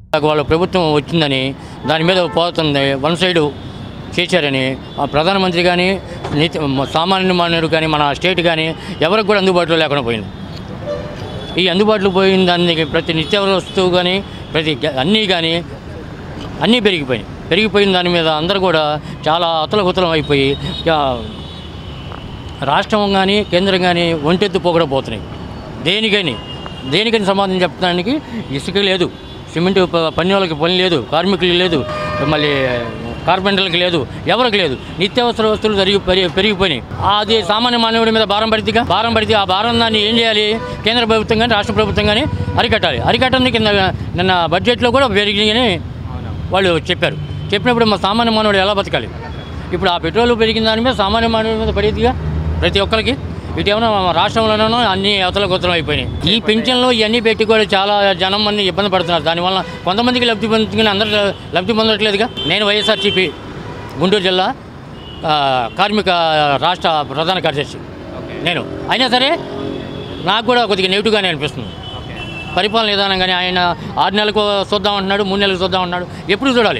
వాళ్ళ ప్రభుత్వం వచ్చిందని దాని మీద పోతుంది వన్ సైడు చేశారని ఆ ప్రధానమంత్రి కానీ నీతి సామాన్య మానవుడు కానీ మన స్టేట్ కానీ ఎవరికి కూడా అందుబాటులో లేకుండా పోయింది ఈ అందుబాటులో పోయిన దానికి ప్రతి నిత్యావసర వస్తువు కానీ ప్రతి గ- అన్నీ కానీ అన్నీ పెరిగిపోయినాయి పెరిగిపోయిన దాని మీద అందరూ కూడా చాలా అతలకుతలం అయిపోయి ఆ, రాష్ట్రం కానీ కేంద్రం కానీ ఒంటెత్తు పోగడపోతున్నాయి దేనికని దేనికని సమాధానం చెప్పడానికి ఇసుక లేదు సిమెంట్ ప- పని వాళ్ళకి పని లేదు కార్మికులకి లేదు మళ్ళీ కార్పెంటర్లకు లేదు ఎవరికి లేదు నిత్యావసర వస్తువులు జరిగి పెరిగి పెరిగిపోయినాయి అది సామాన్య మానవుడి మీద భారం పడితేగా భారం పడితే ఆ భారం దాన్ని ఏం చేయాలి కేంద్ర ప్రభుత్వం కానీ రాష్ట్ర ప్రభుత్వం కానీ అరికట్టాలి అరికట్టండి కింద నిన్న బడ్జెట్లో కూడా పెరిగినాయని వాళ్ళు చెప్పారు చెప్పినప్పుడు మా సామాన్య మానవుడు ఎలా బతకాలి ఇప్పుడు ఆ పెట్రోల్ పెరిగిన దాని మీద సామాన్య మానవుడి మీద పడేదిగా ప్రతి ఒక్కరికి ఇటు ఏమైనా మా రాష్ట్రంలోనూ అన్ని అవతల కొత్తలు అయిపోయినాయి ఈ పెన్షన్లు ఇవన్నీ పెట్టి కూడా చాలా జనం మంది ఇబ్బంది పడుతున్నారు దానివల్ల కొంతమందికి లబ్ధి పొందుతున్న అందరూ లబ్ధి పొందట్లేదుగా నేను వైఎస్ఆర్సీపీ గుంటూరు జిల్లా ఆ, కార్మిక రాష్ట్ర ప్రధాన కార్యదర్శి నేను అయినా సరే నాకు కూడా కొద్దిగా నెగిటివ్గానే అనిపిస్తుంది పరిపాలన విధానం కానీ ఆయన ఆరు నెలలకు చూద్దాం అంటున్నాడు మూడు నెలలకు చూద్దాం అంటున్నాడు ఎప్పుడు చూడాలి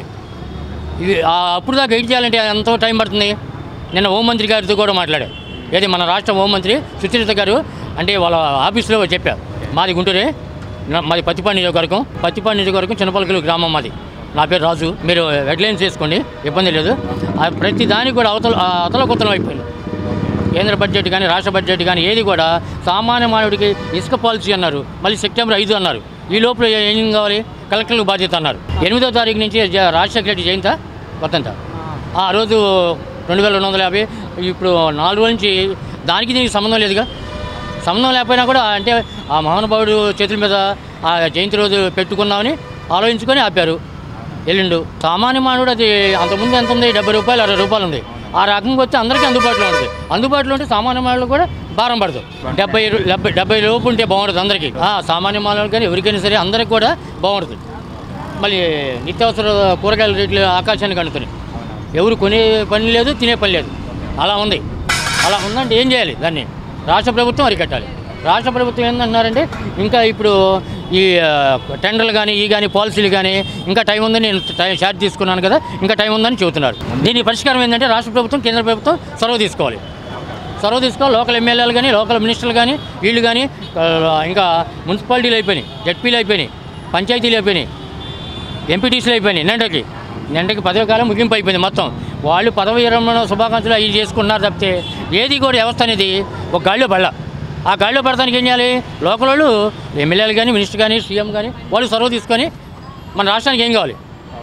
ఇవి ఆ అప్పుడు దాకా వెయిట్ చేయాలంటే ఎంతో టైం పడుతుంది నిన్న హోంమంత్రి గారితో కూడా మాట్లాడారు ఏది మన రాష్ట్ర హోంమంత్రి సుచరిత గారు అంటే వాళ్ళ ఆఫీస్లో చెప్పారు మాది గుంటూరే నా- మాది పత్తిపాడు నియోజకవర్గం పత్తిపాడు నియోజకవర్గం చిన్నపల్లికలు గ్రామం మాది నా పేరు రాజు మీరు హెడ్లైన్స్ చేసుకోండి ఇబ్బంది లేదు ఆ ప్రతి దానికి కూడా అవతల ఆ అవతల కొత్తలం అయిపోయింది కేంద్ర బడ్జెట్ కానీ రాష్ట్ర బడ్జెట్ కానీ ఏది కూడా సామాన్య మానవుడికి ఇసుక పాలసీ అన్నారు మళ్ళీ సెప్టెంబర్ ఐదు అన్నారు ఈ లోపల ఏం కావాలి కలెక్టర్లకు బాధ్యత అన్నారు ఎనిమిదో తారీఖు నుంచి జ- రాజశేఖర రెడ్డి జయంత కొత్తంత ఆ రోజు రెండు వేల రెండు వందల యాభై ఇప్పుడు నాలుగు రోజుల నుంచి దానికి దీనికి సంబంధం లేదుగా సంబంధం లేకపోయినా కూడా అంటే ఆ మహానుభావుడు చేతుల మీద ఆ జయంతి రోజు పెట్టుకుందామని ఆలోచించుకొని ఆపారు ఎల్లుండు సామాన్య మానవుడు అది అంతకుముందు ఎంత ఉంది డెబ్బై రూపాయలు అరవై రూపాయలు ఉంది ఆ రకంగా వచ్చి అందరికీ అందుబాటులో ఉంటుంది అందుబాటులో ఉంటే సామాన్య మానవులు కూడా భారం పడదు డెబ్బై రు- డెబ్బై డెబ్బై లోపు ఉంటే బాగుంటుంది అందరికీ ఆ, సామాన్య మానవులు కానీ ఎవరికైనా సరే అందరికీ కూడా బాగుంటుంది మళ్ళీ నిత్యావసర కూరగాయల రేట్లు ఆకాశానికి అంటున్నాయి ఎవరు కొనే పని లేదు తినే పని లేదు అలా ఉంది అలా ఉందంటే ఏం చేయాలి దాన్ని రాష్ట్ర ప్రభుత్వం అరికట్టాలి రాష్ట్ర ప్రభుత్వం ఏంటంటున్నారంటే ఇంకా ఇప్పుడు ఈ ఆ, టెండర్లు కానీ ఈ కానీ పాలసీలు కానీ ఇంకా టైం ఉందని నేను టైం షార్ట్ తీసుకున్నాను కదా ఇంకా టైం ఉందని చెబుతున్నారు దీని పరిష్కారం ఏంటంటే రాష్ట్ర ప్రభుత్వం కేంద్ర ప్రభుత్వం చొరవ తీసుకోవాలి చొరవ తీసుకోవాలి లోకల్ ఎమ్మెల్యేలు కానీ లోకల్ మినిస్టర్లు కానీ వీళ్ళు కానీ ఆ, ఇంకా మున్సిపాలిటీలు అయిపోయినాయి జడ్పీలు అయిపోయినాయి పంచాయతీలు అయిపోయినాయి ఎంపీటీసీలు అయిపోయినాయి నిన్నటికి నిన్నటికి పదవి కాలం ముగింపు అయిపోయింది మొత్తం వాళ్ళు పదవి విరమణ శుభాకాంక్షలు అవి చేసుకున్నారు తప్పితే ఏది కూడా వ్యవస్థ అనేది ఒక గాడిలో పడల ఆ గాడిలో పడటానికి ఏం చేయాలి లోకల్ వాళ్ళు ఎమ్మెల్యేలు కానీ మినిస్టర్ కానీ సీఎం కానీ వాళ్ళు చొరవ తీసుకొని మన రాష్ట్రానికి ఏం కావాలి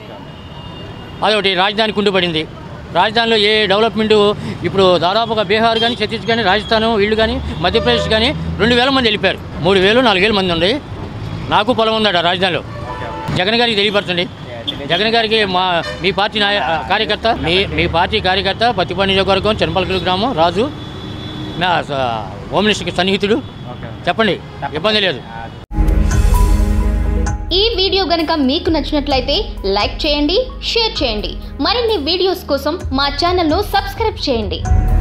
అదొకటి రాజధాని కుండిపడింది రాజధానిలో ఏ డెవలప్మెంట్ ఇప్పుడు దాదాపుగా బీహార్ కానీ ఛత్తీస్గఢ్ కానీ రాజస్థాన్ వీళ్ళు కానీ మధ్యప్రదేశ్ కానీ రెండు వేల మంది వెళ్ళిపోయారు మూడు వేలు నాలుగు వేల మంది ఉంది నాకు పొలం ఉందట రాజధానిలో జగన్ గారికి తెలియపరచండి జగన్ గారికి మా మీ పార్టీ నాయ కార్యకర్త మీ మీ పార్టీ కార్యకర్త పత్తిపాడు నియోజకవర్గం చెనపల్కలు గ్రామం రాజు నా స- హోమ్ మినిస్టర్కి సన్నిహితుడు చెప్పండి ఇబ్బంది లేదు ఈ వీడియో గనుక మీకు నచ్చినట్లయితే లైక్ చేయండి షేర్ చేయండి మరిన్ని వీడియోస్ కోసం మా ఛానల్ను సబ్స్క్రైబ్ చేయండి